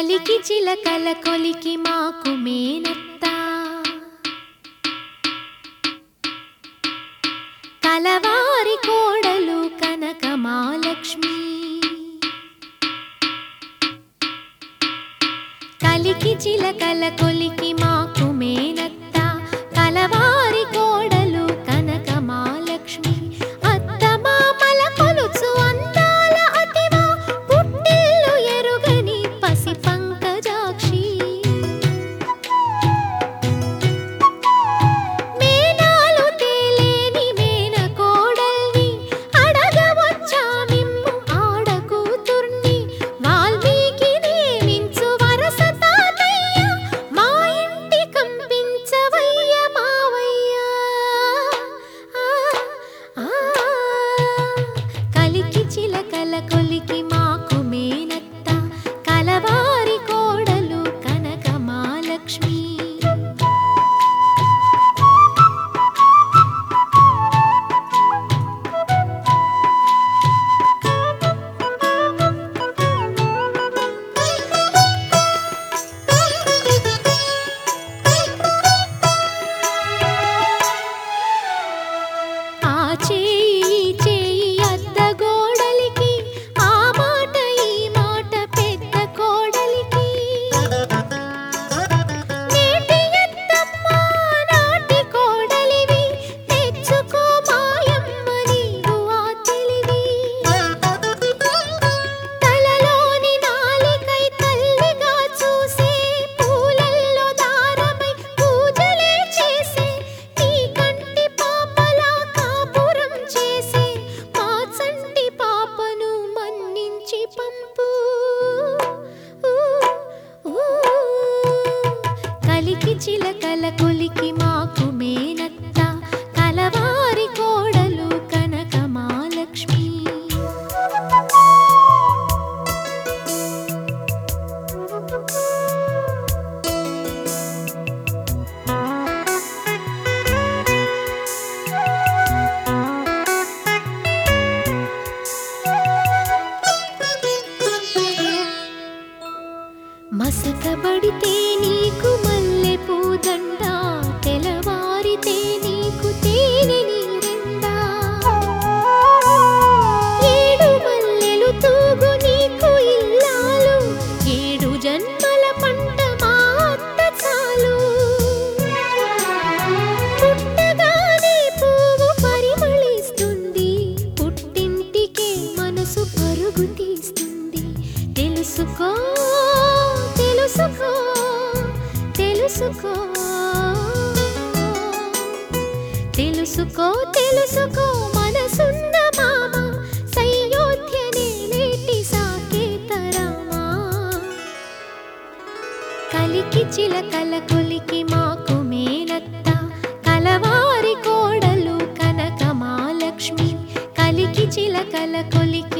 కలికి చిలకల కొలికి మాకు మేనత్త కలవారి కోడలు కనక మాలక్ష్మి కలికి చిలకల కొలికి మాకు మేనత్త కలవారి కోడలు కనక మాలక్ష్మి అత్త మామల కొలుచు అందాల అతివా పుట్టిల్లు ఎరుగని పసి పంకజాక్షి మేనాలు తేలేని మేన కోడల్ని అడగవచ్చా మిమ్ము ఆడ కూతుర్ని వాల్మీకి నియమించు వరస తాతయ్య మా ఇంటి కంపించవయ్య మావయ్య ఆ, ఆ, కలికి చిలకల కొలికి మాకు మేనత్త కలవారి కోడలు కనక మాలక్ష్మి ఆ చేయి ఈ చేయి అత్త గోడలికి ఆ మాట ఈ మాట పెద్ద కోడలికి నేటి ఎత్తమ్మ నాటి కోడలివి తెచ్చుకో మాయమ్మ నీవు ఆ తెలివి తలలోని నాలికై తల్లిగా చూసే పూలల్లో దారమై పూజలే చేసే నీ కంటి పాపలా కాపురం చేసే మా చంటి పాపను మన్నించి పంపు ఊ, ఊ. కలికి చిలకల కొలికి మాకు మేనత్త కలవారి కోడలు కనక మాలక్ష్మి మసకబడితే నీకు మల్లె పూదండ తెలవారితే నీకు తేనె నీరెండా ఏడు మల్లెలు తూగు నీకు ఇల్లాలు ఏడు జన్మల పంట మా అత్త చాలు పుట్టగానే పువ్వు పరిమళిస్తుంది పుట్టింటికే మనసు పరుగు తీస్తుంది తెలుసుకో తెలుసుకో తెలుసుకో తెలుసుకో తెలుసుకో మనసున్న మామ సయోధ్యనే నేటి సాకేతరామా కలికి చిలకల కొలికి మాకు మేనత్త కలవారి కోడలు కనక మాలక్ష్మి కలికి చిలకల కొలికి